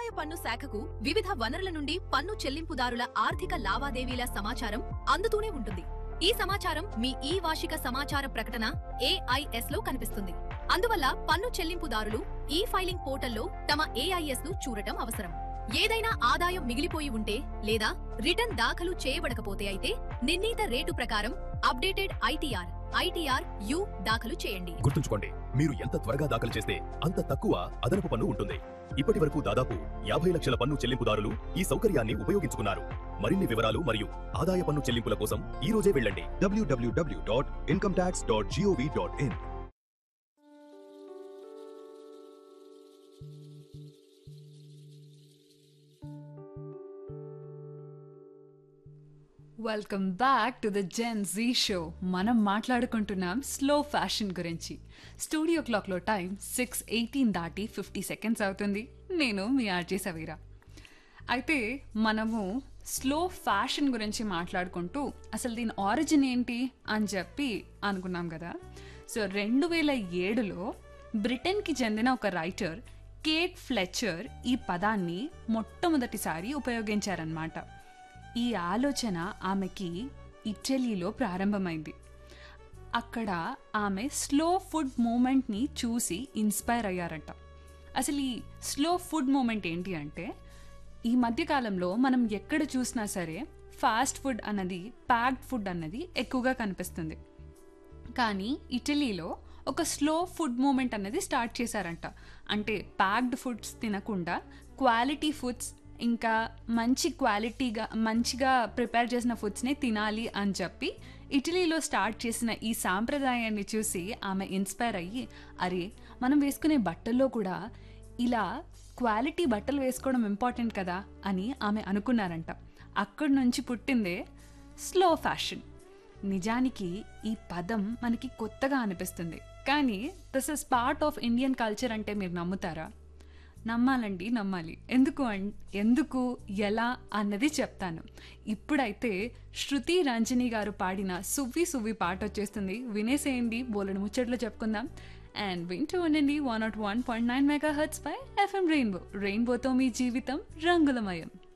ఆదాయ పన్ను శాఖకు వివిధ వనరుల నుండి పన్ను చెల్లింపుదారుల ఆర్థిక లావాదేవీల సమాచారం అందుతూనే ఉంటుంది ఈ సమాచారం మీ ఈ వార్షిక సమాచార ప్రకటన ఏఐఎస్ లో కనిపిస్తుంది అందువల్ల పన్ను చెల్లింపుదారులు ఈ ఫైలింగ్ పోర్టల్లో తమ ఏఐఎస్ ను చూడటం అవసరం ఏదైనా ఆదాయం మిగిలిపోయి ఉంటే లేదా రిటర్న్ దాఖలు చేయబడకపోతే అయితే నిర్ణీత రేటు ప్రకారం అప్డేటెడ్ ఐటీఆర్ ఐటీఆర్ యు దాఖలు చేయండి గుర్తుంచుకోండి మీరు ఎంత త్వరగా దాఖలు చేస్తే అంత తక్కువ అదనపు పన్ను ఉంటుంది ఇప్పటి వరకు దాదాపు యాభై లక్షల పన్ను చెల్లింపుదారులు ఈ సౌకర్యాన్ని ఉపయోగించుకున్నారు మరిన్ని వివరాలు మరియు ఆదాయ పన్ను చెల్లింపుల కోసం ఈ రోజే వెళ్ళండి www.incometax.gov.in welcome back to the Gen Z show మనం మాట్లాడుకుంటున్నాం స్లో ఫ్యాషన్ గురించి స్టూడియో క్లాక్లో టైం సిక్స్ ఎయిటీన్ దాటి ఫిఫ్టీ సెకండ్స్ అవుతుంది నేను మీ ఆర్జే సవీరా అయితే మనము స్లో ఫ్యాషన్ గురించి మాట్లాడుకుంటూ అసలు దీని ఆరిజిన్ ఏంటి అని చెప్పి అనుకున్నాం కదా సో రెండు వేల ఏడులో బ్రిటన్కి చెందిన ఒక రైటర్ కేట్ ఫ్లెచర్ ఈ పదాన్ని మొట్టమొదటిసారి ఉపయోగించారనమాట ఈ ఆలోచన ఆమెకి ఇటలీలో ప్రారంభమైంది అక్కడ ఆమె స్లో ఫుడ్ మూమెంట్ని చూసి ఇన్స్పైర్ అయ్యారట అసలు ఈ స్లో ఫుడ్ మూమెంట్ ఏంటి అంటే ఈ మధ్యకాలంలో మనం ఎక్కడ చూసినా సరే ఫాస్ట్ ఫుడ్ అన్నది ప్యాక్డ్ ఫుడ్ అన్నది ఎక్కువగా కనిపిస్తుంది కానీ ఇటలీలో ఒక స్లో ఫుడ్ మూమెంట్ అనేది స్టార్ట్ చేశారంట అంటే ప్యాక్డ్ ఫుడ్స్ తినకుండా క్వాలిటీ ఫుడ్స్ ఇంకా మంచి క్వాలిటీగా మంచిగా ప్రిపేర్ చేసిన ఫుడ్స్ని తినాలి అని చెప్పి ఇటలీలో స్టార్ట్ చేసిన ఈ సాంప్రదాయాన్ని చూసి ఆమె ఇన్స్పైర్ అయ్యి అరే మనం వేసుకునే బట్టల్లో కూడా ఇలా క్వాలిటీ బట్టలు వేసుకోవడం ఇంపార్టెంట్ కదా అని ఆమె అనుకున్నారంట అక్కడి నుంచి పుట్టిందే స్లో ఫ్యాషన్ నిజానికి ఈ పదం మనకి కొత్తగా అనిపిస్తుంది కానీ this is part of Indian culture అంటే మీరు నమ్ముతారా నమ్మాలండి నమ్మాలి ఎందుకు అన్ ఎందుకు ఎలా అన్నది చెప్తాను ఇప్పుడైతే శృతి రంజని గారు పాడిన సువ్వి సువ్వి పాట వచ్చేస్తుంది వినేసేయండి బోలెడు ముచ్చట్లు చెప్పుకుందాం అండ్ వింటూ ఉండండి one not one point nine megahertz పై ఎఫ్ఎం రెయిన్బో రెయిన్బోతో మీ జీవితం రంగులమయం